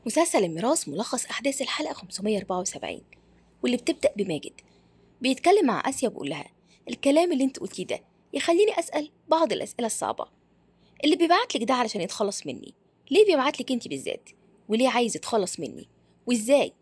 مسلسل الميراث ملخص أحداث الحلقة 574 واللي بتبدأ بماجد بيتكلم مع آسيا وبيقول لها الكلام اللي انت قلتيه ده يخليني أسأل بعض الأسئلة الصعبة اللي بيبعتلك ده علشان يتخلص مني ليه بيبعتلك انت بالذات وليه عايز يتخلص مني وازاي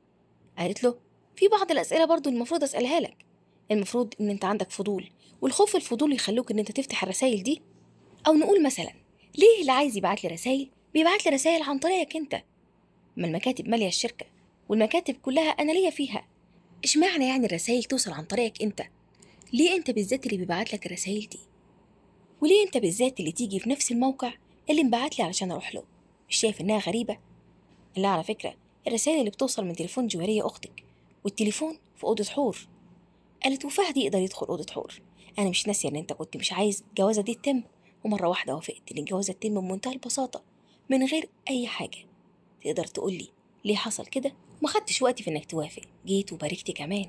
قالت له في بعض الأسئلة برضو المفروض أسألها لك المفروض إن أنت عندك فضول والخوف الفضول يخلوك إن أنت تفتح الرسايل دي أو نقول مثلا ليه اللي عايز يبعت لي رسايل بيبعت لي رسايل عن طريقك أنت ما المكاتب مالية الشركة والمكاتب كلها أنا ليا فيها اشمعنى يعني الرسايل توصل عن طريقك أنت ليه أنت بالذات اللي بيبعت لك الرسايل دي وليه أنت بالذات اللي تيجي في نفس الموقع اللي مبعت لي علشان أروح له مش شايف إنها غريبة لا على فكرة الرسائل اللي بتوصل من تليفون جوارية أختك والتليفون في أوضة حور قالت وفهد يقدر يدخل أوضة حور أنا مش ناسية إن أنت كنت مش عايز الجوازة دي تتم ومرة واحدة وافقت إن الجوازة تتم بمنتهى البساطة من غير أي حاجة تقدر تقولي ليه حصل كده ما خدتش وقتي في إنك توافق جيت وباركت كمان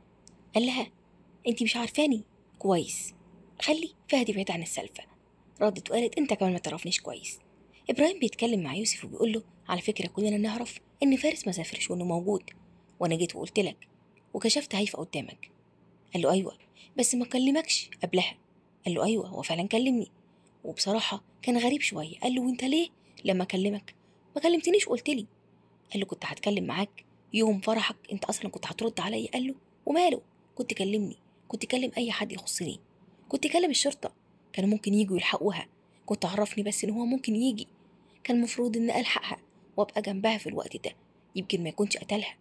قال لها أنت مش عارفاني كويس خلي فهد يبعد عن السالفة ردت وقالت أنت كمان ما تعرفنيش كويس إبراهيم بيتكلم مع يوسف وبيقول له على فكرة كلنا نعرف إن فارس ما سافرش وإنه موجود وأنا جيت وقلت لك وكشفت هيفا قدامك قال له أيوة بس ما كلمكش قبلها قال له أيوة هو فعلا كلمني وبصراحة كان غريب شوية قال له وانت ليه لما أكلمك ما كلمتنيش قلت لي قال له كنت هتكلم معاك يوم فرحك انت اصلا كنت هترد عليا قال له وماله كنت كلمني كنت كلم اي حد يخصني كنت كلم الشرطه كانوا ممكن يجوا يلحقوها كنت عرفني بس ان هو ممكن يجي كان المفروض ان الحقها وابقى جنبها في الوقت ده يمكن ما يكونش قتلها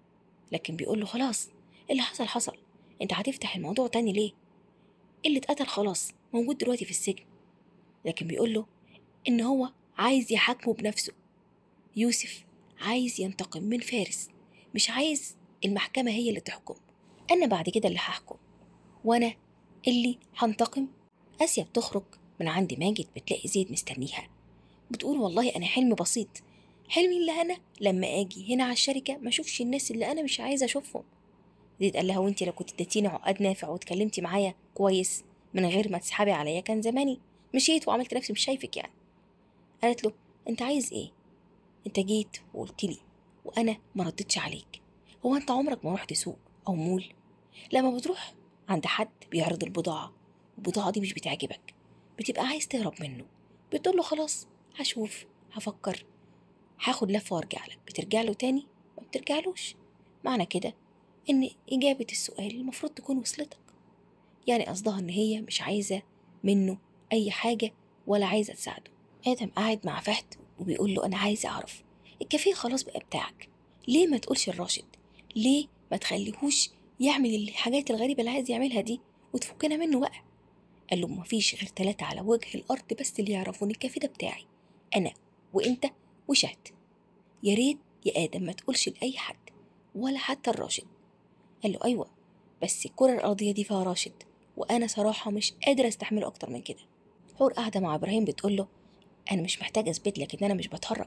لكن بيقول له خلاص اللي حصل حصل انت هتفتح الموضوع تاني ليه اللي اتقتل خلاص موجود دلوقتي في السجن لكن بيقول له ان هو عايز يحاكمه بنفسه يوسف عايز ينتقم من فارس مش عايز المحكمة هي اللي تحكم أنا بعد كده اللي هحكم وأنا اللي هنتقم آسيا بتخرج من عند ماجد بتلاقي زيد مستنيها بتقول والله أنا حلم بسيط حلمي اللي أنا لما أجي هنا على الشركة ما أشوفش الناس اللي أنا مش عايزة أشوفهم زيد قال لها وانت لو كنت اديتيني عقد نافع واتكلمتي معايا كويس من غير ما تسحبي عليا كان زماني مشيت وعملت نفسي مش شايفك يعني قالت له انت عايز ايه انت جيت وقلت لي وانا ما ردتش عليك هو انت عمرك ما رحت سوق او مول لما بتروح عند حد بيعرض البضاعة البضاعة دي مش بتعجبك بتبقى عايز تهرب منه بتقول له خلاص هشوف هفكر هاخد لفة وارجع لك بترجع له تاني ما بترجعلوش معنى كده ان اجابة السؤال المفروض تكون وصلتك يعني قصدها ان هي مش عايزة منه اي حاجة ولا عايزة تساعده ادم قاعد مع فهد وبيقول له انا عايز اعرف الكافيه خلاص بقى بتاعك ليه ما تقولش الراشد ليه ما تخليهوش يعمل الحاجات الغريبة اللي عايز يعملها دي وتفكنا منه بقى قال له مفيش غير ثلاثة على وجه الأرض بس اللي يعرفوا إن الكافيه ده بتاعي أنا وأنت وشهد يا ريت يا آدم ما تقولش لأي حد ولا حتى الراشد قال له أيوة بس الكرة الأرضية دي فيها راشد وأنا صراحة مش قادرة أستحمله أكتر من كده حور قاعدة مع إبراهيم بتقول له أنا مش محتاجة أثبت لك إن أنا مش بتهرب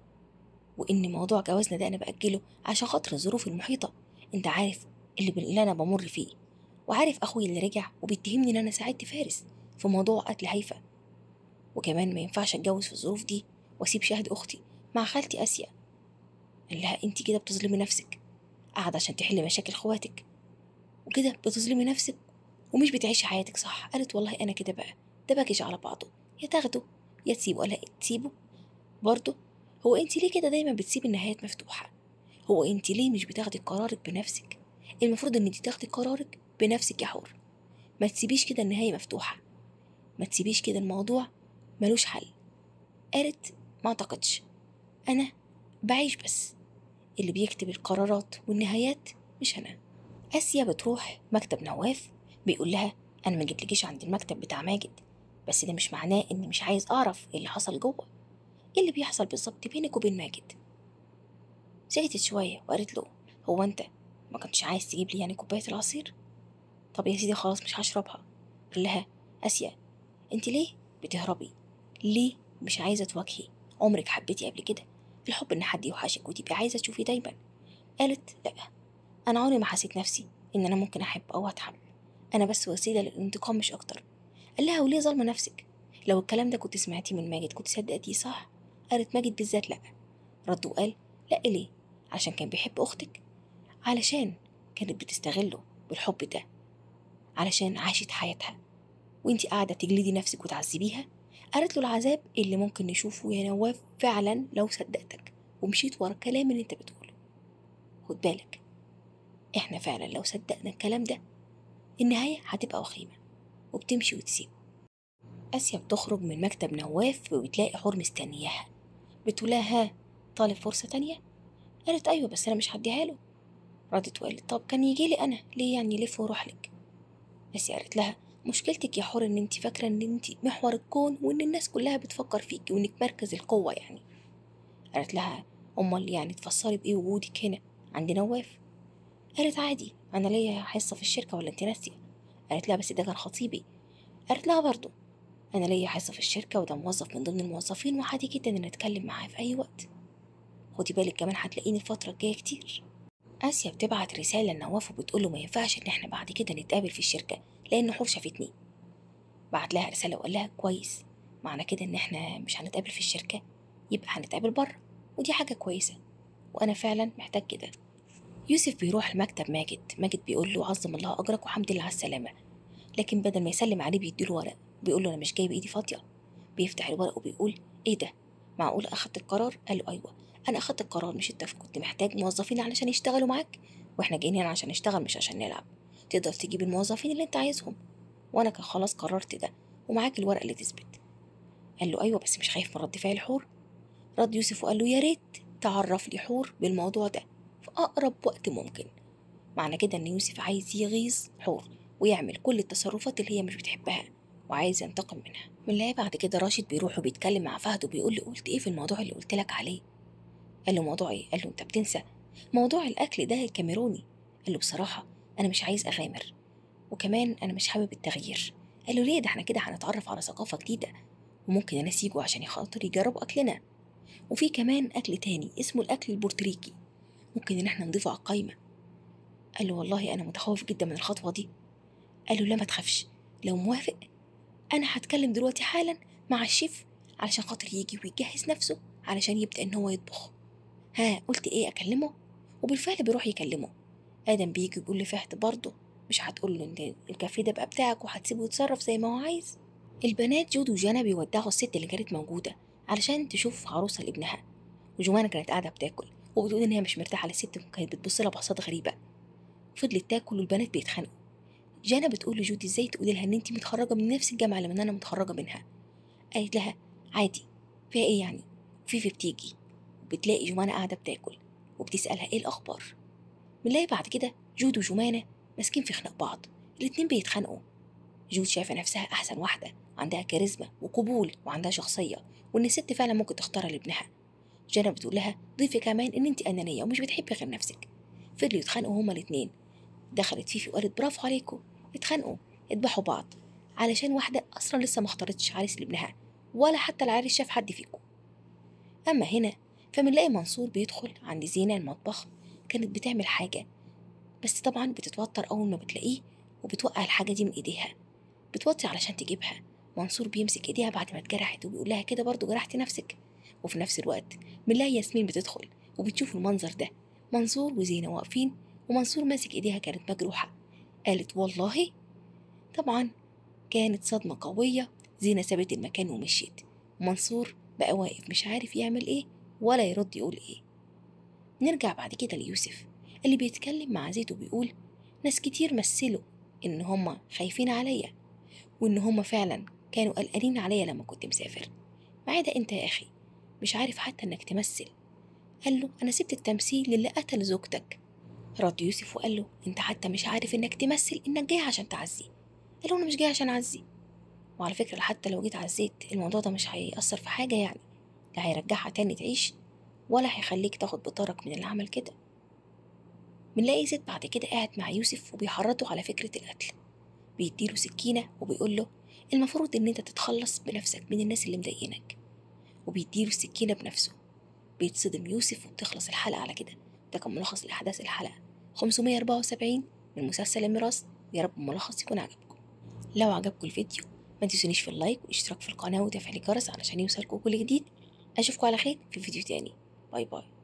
وإن موضوع جوازنا ده أنا بأجله عشان خاطر الظروف المحيطة أنت عارف اللي, اللي أنا بمر فيه وعارف أخوي اللي رجع وبيتهمني إن أنا ساعدت فارس في موضوع قتل هيفا وكمان ما ينفعش أتجوز في الظروف دي وأسيب شهد أختي مع خالتي آسيا قال لها أنت كده بتظلمي نفسك قاعدة عشان تحلي مشاكل خواتك وكده بتظلمي نفسك ومش بتعيشي حياتك صح قالت والله أنا كده بقى ده باكج على بعضه يا تاخده يا تسيبه ولا تسيبه برضه هو انت ليه كده دايما بتسيبي النهايات مفتوحة هو انت ليه مش بتاخدي قرارك بنفسك المفروض ان انت تاخدي قرارك بنفسك يا حور ما تسيبيش كده النهاية مفتوحة ما تسيبيش كده الموضوع ملوش حل قالت ما اعتقدش انا بعيش بس اللي بيكتب القرارات والنهايات مش انا اسيا بتروح مكتب نواف بيقول لها انا ما جيتلكيش عند المكتب بتاع ماجد بس ده مش معناه اني مش عايز اعرف ايه اللي حصل جوه ايه اللي بيحصل بالظبط بينك وبين ماجد سكتت شويه وقالت له هو انت ما كنتش عايز تجيب لي يعني كوبايه العصير طب يا سيدي خلاص مش هشربها قال لها اسيا انت ليه بتهربي ليه مش عايزه تواجهي عمرك حبيتي قبل كده الحب ان حد يوحشك وتبقي عايزه تشوفيه دايما قالت لا انا عمري ما حسيت نفسي ان انا ممكن احب او اتحب انا بس وسيله للانتقام مش اكتر قال لها وليه ظالمه نفسك لو الكلام ده كنت سمعتيه من ماجد كنت صدقتيه صح قالت ماجد بالذات لا رد وقال لا ليه عشان كان بيحب أختك علشان كانت بتستغله بالحب ده علشان عاشت حياتها وانتي قاعدة تجلدي نفسك وتعذبيها قالت له العذاب اللي ممكن نشوفه يا نواف فعلا لو صدقتك ومشيت ورا الكلام اللي انت بتقوله خد بالك احنا فعلا لو صدقنا الكلام ده النهاية هتبقى وخيمة وبتمشي وتسيبه آسيا بتخرج من مكتب نواف وبتلاقي حور مستنياها بتقولها ها طالب فرصة تانية قالت أيوة بس أنا مش هديها له ردت وقالت طب كان يجي لي أنا ليه يعني يلف ويروح لك آسيا قالت لها مشكلتك يا حور إن أنت فاكرة إن أنت محور الكون وإن الناس كلها بتفكر فيك وإنك مركز القوة يعني قالت لها أمال يعني تفسري بإيه وجودك هنا عند نواف قالت عادي أنا ليا حصة في الشركة ولا أنت ناسية قالت لها بس ده كان خطيبي قالت لها برضه أنا ليا حصة في الشركة وده موظف من ضمن الموظفين وعادي جدا إن أتكلم معاه في أي وقت خدي بالك كمان هتلاقيني الفترة الجاية كتير آسيا بتبعت رسالة لنواف وبتقول له ما ينفعش إن إحنا بعد كده نتقابل في الشركة لأن حور شافتني بعت لها رسالة وقال لها كويس معنى كده إن إحنا مش هنتقابل في الشركة يبقى هنتقابل بره ودي حاجة كويسة وأنا فعلا محتاج كده يوسف بيروح لمكتب ماجد ماجد بيقول له عظم الله أجرك وحمد لله على السلامة لكن بدل ما يسلم عليه بيديله ورق بيقول له أنا مش جاي بإيدي فاضية بيفتح الورق وبيقول إيه ده معقول أخدت القرار قال له أيوة أنا أخدت القرار مش أنت كنت محتاج موظفين علشان يشتغلوا معاك وإحنا جايين هنا عشان نشتغل مش عشان نلعب تقدر تجيب الموظفين اللي أنت عايزهم وأنا كان خلاص قررت ده ومعاك الورق اللي تثبت قال له أيوة بس مش خايف من رد فعل حور رد يوسف وقال له يا ريت تعرف لي حور بالموضوع ده في أقرب وقت ممكن معنى كده إن يوسف عايز يغيظ حور ويعمل كل التصرفات اللي هي مش بتحبها وعايز ينتقم منها بنلاقي بعد كده راشد بيروح وبيتكلم مع فهد وبيقول له قلت ايه في الموضوع اللي قلت لك عليه قال له موضوع ايه قال له انت بتنسى موضوع الاكل ده الكاميروني قال له بصراحه انا مش عايز اغامر وكمان انا مش حابب التغيير قال له ليه ده احنا كده هنتعرف على ثقافه جديده وممكن الناس يجوا عشان يخاطر يجربوا اكلنا وفي كمان اكل تاني اسمه الاكل البورتريكي ممكن ان احنا نضيفه على القايمه قال له والله انا متخوف جدا من الخطوه دي قال له لا ما تخافش لو موافق انا هتكلم دلوقتي حالا مع الشيف علشان خاطر يجي ويجهز نفسه علشان يبدا ان هو يطبخ ها قلت ايه اكلمه وبالفعل بيروح يكلمه ادم بيجي بيقول لفهد برضه مش هتقول له ان الكافيه ده بقى بتاعك وهتسيبه يتصرف زي ما هو عايز البنات جود وجانا بيودعوا الست اللي كانت موجوده علشان تشوف عروسه لابنها وجوانا كانت قاعده بتاكل وبتقول ان هي مش مرتاحه للست وكانت بتبص لها بصات غريبه فضلت تاكل والبنات بيتخانقوا جانا بتقول لجودي ازاي تقولي لها ان انت متخرجه من نفس الجامعه اللي انا متخرجه منها قالت لها عادي فيها ايه يعني فيفي بتيجي وبتلاقي جمانة قاعده بتاكل وبتسالها ايه الاخبار بنلاقي بعد كده جود وجمانة ماسكين في خناق بعض الاتنين بيتخانقوا جود شايفه نفسها احسن واحده عندها كاريزما وقبول وعندها شخصيه وان الست فعلا ممكن تختارها لابنها جانا بتقول لها ضيفي كمان ان انت انانيه ومش بتحبي غير نفسك فضلوا يتخانقوا هما الاتنين دخلت فيفي وقالت برافو عليكم اتخانقوا اذبحوا بعض علشان واحدة أصلا لسه ما اختارتش عريس لابنها ولا حتى العريس شاف حد فيكم أما هنا فبنلاقي منصور بيدخل عند زينة المطبخ كانت بتعمل حاجة بس طبعا بتتوتر أول ما بتلاقيه وبتوقع الحاجة دي من إيديها بتوطي علشان تجيبها منصور بيمسك إيديها بعد ما اتجرحت وبيقول لها كده برضه جرحتي نفسك وفي نفس الوقت بنلاقي ياسمين بتدخل وبتشوف المنظر ده منصور وزينة واقفين ومنصور ماسك إيديها كانت مجروحة قالت والله طبعا كانت صدمة قوية زينة سابت المكان ومشيت ومنصور بقى واقف مش عارف يعمل ايه ولا يرد يقول ايه نرجع بعد كده ليوسف اللي بيتكلم مع زيد وبيقول ناس كتير مثلوا ان هما خايفين عليا وان هما فعلا كانوا قلقانين عليا لما كنت مسافر ما عدا انت يا اخي مش عارف حتى انك تمثل قال له انا سبت التمثيل للي قتل زوجتك رد يوسف وقال له انت حتى مش عارف انك تمثل انك جاي عشان تعزي قال له انا مش جاي عشان اعزي وعلى فكرة حتى لو جيت عزيت الموضوع ده مش هيأثر في حاجة يعني لا هيرجعها تاني تعيش ولا هيخليك تاخد بطارك من اللي عمل كده بنلاقي زيد بعد كده قاعد مع يوسف وبيحرضه على فكرة القتل بيديله سكينة وبيقول له المفروض ان انت تتخلص بنفسك من الناس اللي مضايقينك وبيديله السكينة بنفسه بيتصدم يوسف وبتخلص الحلقة على كده ده كان ملخص لأحداث الحلقة 574 من مسلسل الميراث يا رب الملخص يكون عجبكم لو عجبكم الفيديو ما تنسونيش في اللايك والاشتراك في القناة وتفعيل الجرس علشان يوصلكم كل جديد أشوفكم على خير في فيديو تاني باي باي